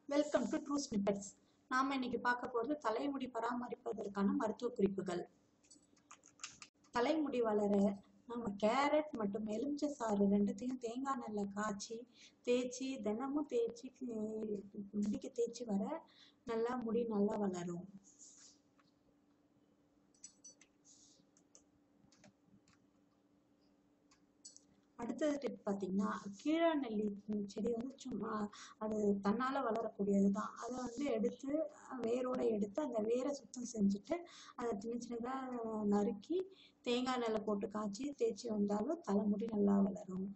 welcome to true snippets நாம இன்னைக்கு பார்க்க போறது தலைமுடி பராமரிப்பதற்கான மருத்துவ குறிப்புகள் தலைமுடி வளர நம்ம கேரட் மற்றும் எலுமிச்சை சாறு ரெண்டுத்தையும் தேங்காய் எண்ணெய்ல காய்ச்சி தேய்ச்சி தினமும் தேய்ச்சி கி- முடிக்கு தேய்ச்சி வர நல்லா முடி நல்லா வளரும் அடுத்தது டிப் பார்த்தீங்கன்னா கீழாநெல்லி செடி வந்து சும்மா அது தன்னால் வளரக்கூடியது தான் அதை வந்து எடுத்து வேரோட எடுத்து அந்த வேரை சுத்தம் செஞ்சுட்டு அதை சின்ன சின்னதாக நறுக்கி தேங்காய் எண்ணெயில் போட்டு காய்ச்சி தேய்ச்சி வந்தாலும் தலைமுடி நல்லா வளரும்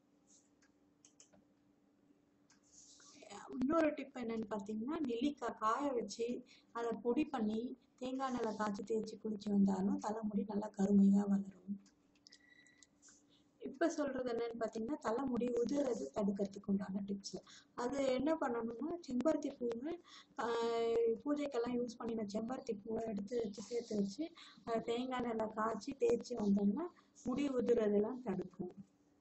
இன்னொரு டிப் என்னன்னு பார்த்தீங்கன்னா நெல்லிக்காய் காய வச்சு அதை பொடி பண்ணி தேங்காய் எண்ணெயில் காய்ச்சி தேய்ச்சி குளிச்சு வந்தாலும் தலைமுடி நல்லா கருமையாக வளரும் இப்போ சொல்றது என்னன்னு பார்த்தீங்கன்னா தலைமுடி உதிர்றது தடுக்கிறதுக்கு உண்டான டிப்ஸ் அது என்ன பண்ணணும்னா செம்பருத்தி பூவை ஆஹ் பூஜைக்கெல்லாம் யூஸ் பண்ணின செம்பருத்தி பூவை எடுத்து வச்சு சேர்த்து வச்சு அதை தேங்காய் எண்ணெயில் காய்ச்சி தேய்ச்சி வந்தோம்னா முடி உதிர்றதெல்லாம் தடுக்கும்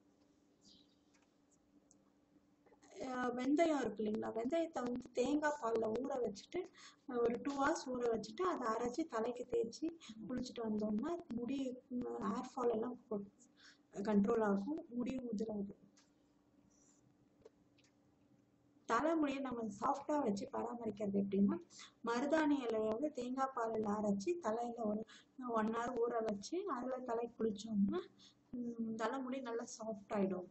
ஆஹ் வெந்தயம் இருக்கு இல்லைங்களா வெந்தயத்தை வந்து தேங்காய் பாலில் ஊற வச்சுட்டு ஆஹ் ஒரு டூ ஹவர்ஸ் ஊற வச்சுட்டு அதை அரைச்சி தலைக்கு தேய்ச்சி குளிச்சுட்டு வந்தோம்னா முடி ஹேர் ஃபால் எல்லாம் கண்ட்ரோல் ஆகும் முடி உதிராது தலைமுடியை நம்ம சாஃப்டா வச்சு பராமரிக்கிறது எப்படின்னா மருதாணி இலையை வந்து தேங்காய் பாலில் அரைச்சி தலையில ஒரு ஒன் ஹவர் ஊற வச்சு அதில் தலை குளிச்சோம்னா ம், தலைமுடி நல்லா சாஃப்ட் ஆயிடும்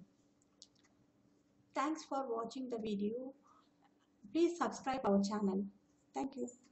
தேங்க்ஸ் ஃபார் வாட்சிங் the video please subscribe our channel thank you